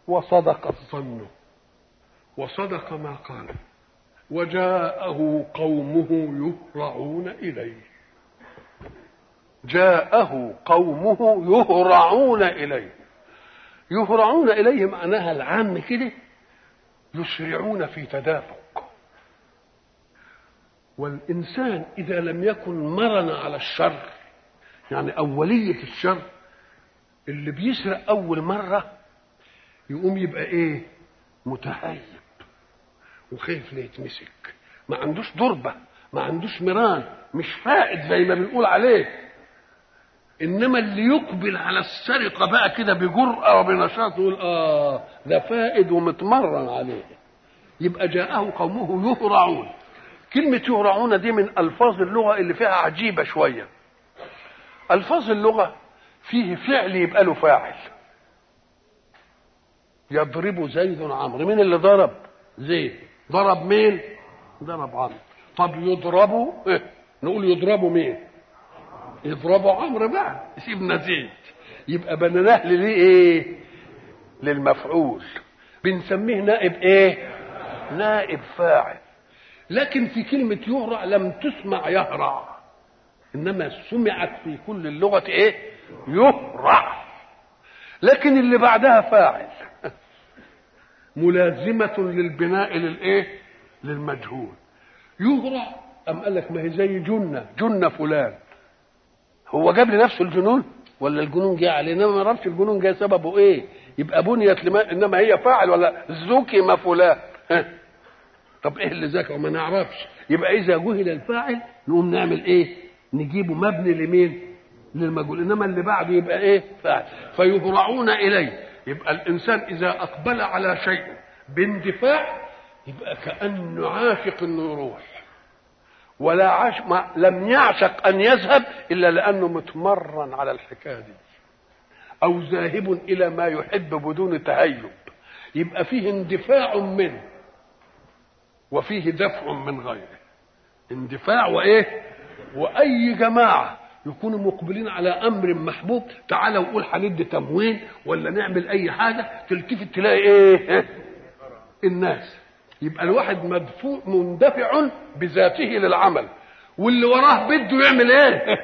وصدق الظن وصدق ما قال وجاءه قومه يهرعون إليه جاءه قومه يهرعون إليه يهرعون إليه معناها العام كده يسرعون في تدافق والإنسان إذا لم يكن مرن على الشر يعني أولية الشر اللي بيسرق أول مرة يقوم يبقى إيه متهيب وخايف لا يتمسك ما عندوش ضربة ما عندوش مران مش فائد زي ما بنقول عليه انما اللي يقبل على السرقه بقى كده بجرأه وبنشاط يقول اه ده فائد ومتمرن عليه يبقى جاءه قومه يهرعون كلمة يهرعون دي من ألفاظ اللغة اللي فيها عجيبة شوية ألفاظ اللغة فيه فعل يبقى له فاعل يضرب زيد عمرو مين اللي ضرب زيد ضرب مين ضرب عمرو طب يضربوا إيه؟ نقول يضربوا مين يضربوا عمرو بقى سيبنا زيد يبقى بنناه ليه ايه للمفعول بنسميه نائب ايه نائب فاعل لكن في كلمة يهرع لم تسمع يهرع إنما سمعت في كل اللغة إيه؟ يهرع لكن اللي بعدها فاعل ملازمة للبناء للإيه؟ للمجهول يهرع أم قال لك ما هي زي جنة جنة فلان هو جاب لنفسه الجنون ولا الجنون جه عليه انما ما نعرفش الجنون جه سببه ايه يبقى بنيت لما انما هي فاعل ولا زكم فلان طب ايه اللي ذكر ما نعرفش يبقى اذا جهل الفاعل نقوم نعمل ايه نجيبه مبني لمين للمجهول انما اللي بعده يبقى ايه فاعل فيهرعون اليه يبقى الانسان اذا اقبل على شيء باندفاع يبقى كانه عاشق انه يروح ولا عاش ما لم يعشق ان يذهب الا لانه متمرن على الحكايه دي او ذاهب الى ما يحب بدون تهيب يبقى فيه اندفاع منه وفيه دفع من غيره اندفاع وايه واي جماعه يكونوا مقبلين على امر محبوب تعالى وقول هندي تموين ولا نعمل اي حاجه تلتفت تلاقي ايه الناس يبقى الواحد مدفوع مندفع بذاته للعمل واللي وراه بده يعمل ايه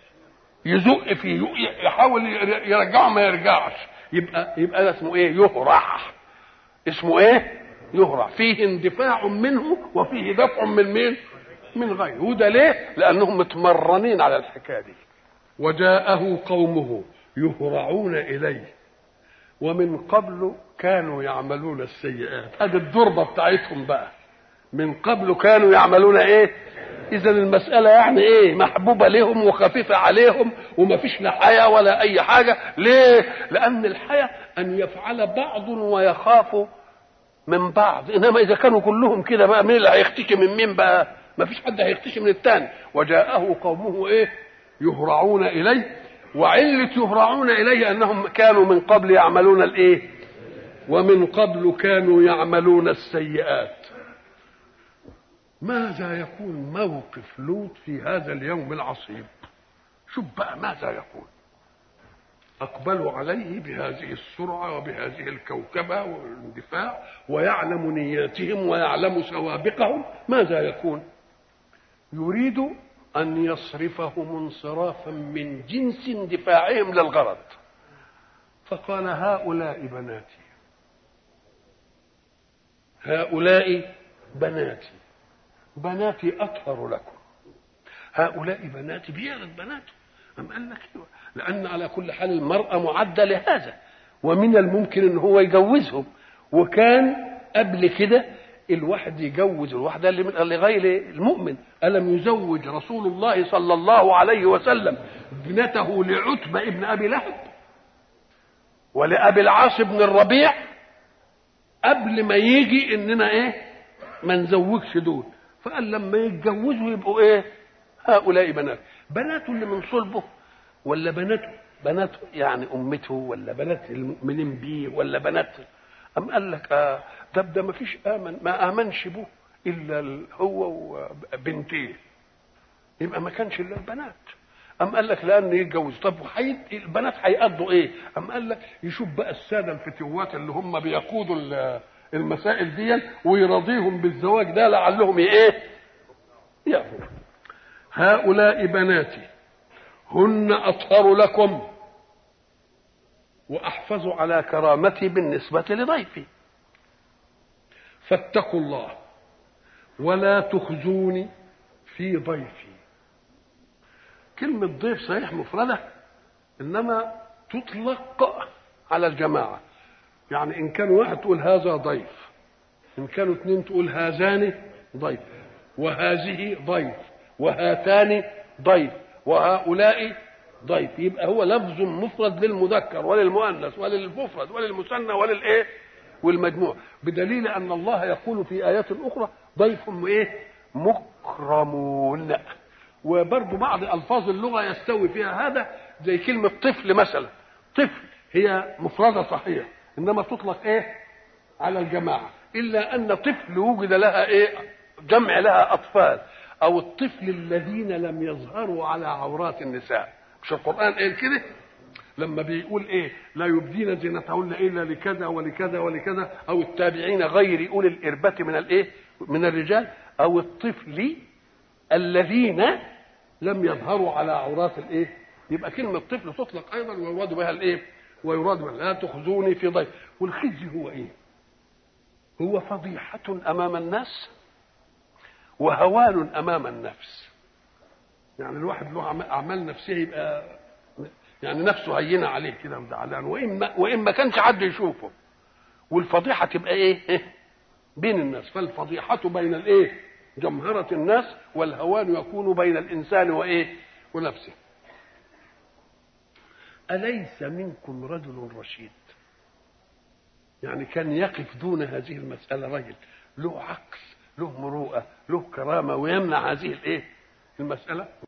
يزق فيه يحاول يرجعه ما يرجعش يبقى يبقى ده اسمه ايه يهرع اسمه ايه يهرع فيه اندفاع منه وفيه دفع من مين من غيره وده ليه لانهم متمرنين على الحكايه دي وجاءه قومه يهرعون اليه ومن قبل كانوا يعملون السيئات ادي الضربه بتاعتهم بقى من قبل كانوا يعملون ايه اذا المساله يعني ايه محبوبه لهم وخفيفه عليهم وما فيش لا حياه ولا اي حاجه ليه لان الحياه ان يفعل بعض ويخاف من بعض انما اذا كانوا كلهم كده بقى مين اللي هيختشي من مين بقى ما فيش حد هيختشي من الثاني وجاءه قومه ايه يهرعون اليه وعلة يهرعون إليه أنهم كانوا من قبل يعملون الإيه ومن قبل كانوا يعملون السيئات ماذا يكون موقف لوط في هذا اليوم العصيب شوف بقى ماذا يكون أقبلوا عليه بهذه السرعة وبهذه الكوكبة والاندفاع ويعلم نياتهم ويعلم سوابقهم ماذا يكون يريد أن يصرفهم انصرافا من جنس اندفاعهم للغرض فقال هؤلاء بناتي هؤلاء بناتي بناتي أطهر لكم هؤلاء بناتي بيعرض بناته أم قال لك ايوه لأن على كل حال المرأة معدة لهذا ومن الممكن أن هو يجوزهم وكان قبل كده الواحد يجوز الواحدة لغير المؤمن ألم يزوج رسول الله صلى الله عليه وسلم ابنته لعتبة ابن أبي لهب ولأبي العاص بن الربيع قبل ما يجي إننا إيه ما نزوجش دول فقال لما يتجوزوا يبقوا إيه هؤلاء بنات بناته اللي من صلبه ولا بناته بنات يعني أمته ولا بنات المؤمنين بيه ولا بنات أم قال لك آه ده ده ما فيش آمن ما آمنش به إلا هو وبنتيه يبقى ما كانش إلا البنات أم قال لك لأن يتجوز طب وحي... البنات هيقضوا إيه؟ أم قال لك يشوف بقى السادة الفتوات اللي هم بيقودوا المسائل دي ويرضيهم بالزواج ده لعلهم إيه؟ يأخذوا هؤلاء بناتي هن أطهر لكم وأحفظ على كرامتي بالنسبة لضيفي فاتقوا الله ولا تخزوني في ضيفي كلمة ضيف صحيح مفردة إنما تطلق على الجماعة يعني إن كان واحد تقول هذا ضيف إن كانوا اثنين تقول هذان ضيف وهذه ضيف وهاتان ضيف وهؤلاء ضيف يبقى هو لفظ مفرد للمذكر وللمؤنث وللمفرد وللمثنى وللايه والمجموع بدليل ان الله يقول في ايات اخرى ضيف ايه مكرمون وبرضه بعض الفاظ اللغه يستوي فيها هذا زي كلمه طفل مثلا طفل هي مفرده صحيح انما تطلق ايه على الجماعه الا ان طفل وجد لها ايه جمع لها اطفال او الطفل الذين لم يظهروا على عورات النساء مش القران قال كده لما بيقول ايه لا يبدين زينتهن الا لكذا ولكذا ولكذا او التابعين غير اولي الاربه من الايه من الرجال او الطفل الذين لم يظهروا على عورات الايه يبقى كلمه طفل تطلق ايضا ويراد بها الايه ويراد بها لا تخزوني في ضيف والخزي هو ايه هو فضيحه امام الناس وهوان امام النفس يعني الواحد له اعمال نفسيه يبقى يعني نفسه هينه عليه كده وزعلان واما وان ما كانش حد يشوفه والفضيحه تبقى ايه بين الناس فالفضيحه بين الايه جمهرة الناس والهوان يكون بين الإنسان وإيه ونفسه أليس منكم رجل رشيد يعني كان يقف دون هذه المسألة رجل له عقل له مروءة له كرامة ويمنع هذه الإيه المسألة